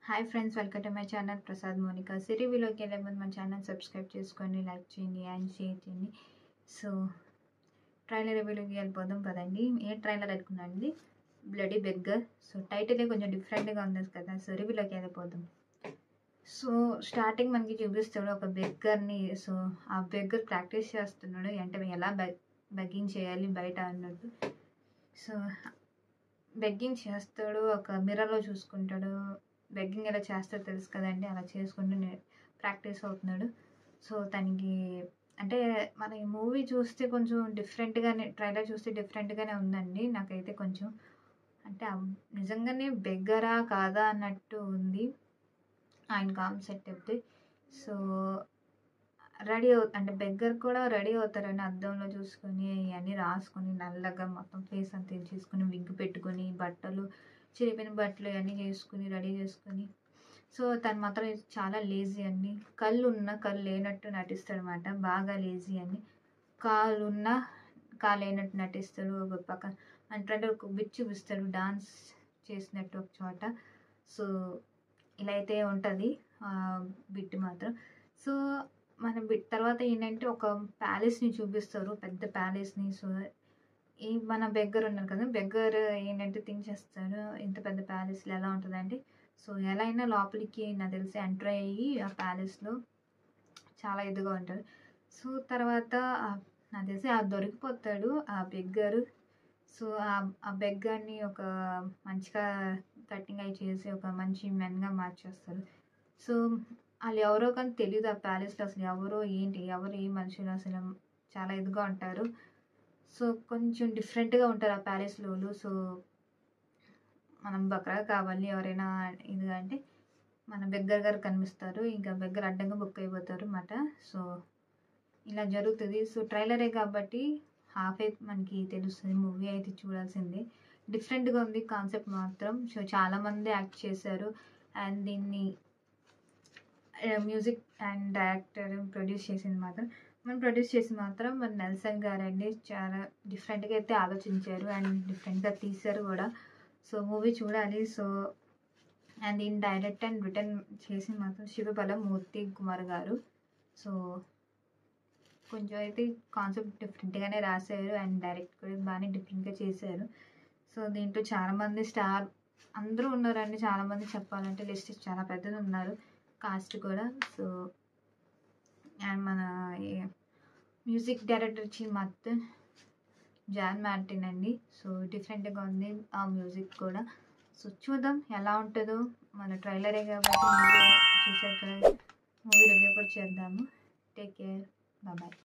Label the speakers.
Speaker 1: hi friends welcome to my channel Prasad Monica సిరివిలోకి వెళ్ళే ముందు మన ఛానల్ సబ్స్క్రైబ్ చేసుకొని లైక్ చేయండి అండ్ షేర్ చేయండి సో ట్రైలర్ రివ్యూలోకి వెళ్ళిపోదాం పదండి ఏ ట్రైలర్ అనుకున్నాండి బ్లడీ బెగ్గర్ సో టైటిల్ కొంచెం డిఫరెంట్గా ఉంది కదా సో రివ్యూలోకి వెళ్ళిపోదాం సో స్టార్టింగ్ మనకి చూపిస్తాడు ఒక బెగ్గర్ని సో ఆ బెగ్గర్ ప్రాక్టీస్ చేస్తున్నాడు అంటే ఎలా బెగ్ బెగ్గింగ్ చేయాలి బయట అన్నట్టు సో బెగ్గింగ్ చేస్తాడు ఒక మిర్రర్లో చూసుకుంటాడు బెగ్గింగ్ ఎలా చేస్తాడో తెలుసు కదండి అలా చేసుకుంటూ ప్రాక్టీస్ అవుతున్నాడు సో తనకి అంటే మన ఈ మూవీ చూస్తే కొంచెం డిఫరెంట్గానే ట్రైలర్ చూస్తే డిఫరెంట్గానే ఉందండి నాకైతే కొంచెం అంటే నిజంగానే బెగ్గరా కాదా అన్నట్టు ఉంది ఆయన కాన్సెప్ట్ అయితే సో రెడీ అవు అంటే బెగ్గర్ కూడా రెడీ అవుతారని అద్దంలో చూసుకొని ఇవన్నీ రాసుకొని నల్లగా మొత్తం ఫేస్ అంతా చేసుకొని విగ్గు పెట్టుకొని బట్టలు చిరిపిన బట్టలు ఇవన్నీ చేసుకుని రెడీ చేసుకొని సో తను మాత్రం చాలా లేజీ అండి కళ్ళు ఉన్న కళ్ళు లేనట్టు నటిస్తాడు అనమాట బాగా లేజీ అని కాళ్ళు ఉన్న కాలు లేనట్టు నటిస్తాడు ఒక పక్క అంటే ఒక బిట్ చూపిస్తాడు డాన్స్ చేసినట్టు ఒక చోట సో ఇలా అయితే ఉంటుంది బిట్ మాత్రం సో మన బిట్ తర్వాత ఏంటంటే ఒక ప్యాలెస్ని చూపిస్తారు పెద్ద ప్యాలెస్ని సో ఈ మన బెగ్గర్ ఉన్నారు కదా బెగ్గర్ ఏంటంటే థింక్ చేస్తాడు ఇంత పెద్ద ప్యాలెస్లో ఎలా ఉంటుందంటే సో ఎలా అయినా లోపలికి నాకు తెలిసి ఎంటర్ అయ్యి ఆ ప్యాలెస్లో చాలా ఇదిగా ఉంటాడు సో తర్వాత నాకు తెలిసి ఆ దొరికిపోతాడు ఆ బెగ్గరు సో ఆ బెగ్గర్ని ఒక మంచిగా కటింగ్ అయి చేసి ఒక మంచి మెన్గా మార్చేస్తారు సో వాళ్ళు ఎవరో కానీ తెలియదు ఆ ప్యాలెస్లో అసలు ఎవరో ఏంటి ఎవరు ఏ మనుషులు అసలు చాలా ఇదిగా ఉంటారు సో కొంచెం డిఫరెంట్గా ఉంటారు ఆ ప్యాలెస్లో సో మనం బక్రా కావాలి ఎవరైనా ఇదిగా అంటే మన బెగ్గర్ గారు కనిపిస్తారు ఇంకా బెగ్గర్ అడ్డంగా బుక్ అయిపోతారు అన్నమాట సో ఇలా జరుగుతుంది సో ట్రైలరే కాబట్టి హాఫ్ అయితే మనకి తెలుస్తుంది మూవీ అయితే చూడాల్సిందే డిఫరెంట్గా ఉంది కాన్సెప్ట్ మాత్రం సో చాలామంది యాక్ట్ చేశారు అండ్ దీన్ని మ్యూజిక్ అండ్ డైరెక్టర్ ప్రొడ్యూస్ చేసింది మాత్రం మనం ప్రొడ్యూస్ చేసి మాత్రం మన నెల్సన్ గారు అండి చాలా డిఫరెంట్గా అయితే ఆలోచించారు అండ్ డిఫరెంట్గా తీశారు కూడా సో మూవీ చూడాలి సో అండ్ దీన్ని డైరెక్ట్ అండ్ రిటర్న్ చేసి మాత్రం శివబలం మూర్తి కుమార్ గారు సో కొంచెం అయితే కాన్సెప్ట్ డిఫరెంట్గానే రాశారు అండ్ డైరెక్ట్ కూడా బాగానే డిఫరెంట్గా చేశారు సో దీంట్లో చాలామంది స్టార్ అందరూ ఉన్నారండి చాలామంది చెప్పాలంటే లిస్ట్ చాలా పెద్దది ఉన్నారు కాస్ట్ కూడా సో అండ్ మన మ్యూజిక్ డైరెక్టర్ వచ్చి మొత్తం జాన్ మార్టిన్ అండి సో డిఫరెంట్గా ఉంది ఆ మ్యూజిక్ కూడా సో చూద్దాం ఎలా ఉంటుందో మన ట్రైలరే కాబట్టి మూవీ చూసాక మూవీ రివ్యూ కూడా చేద్దాము టేక్ కేర్ బాయ్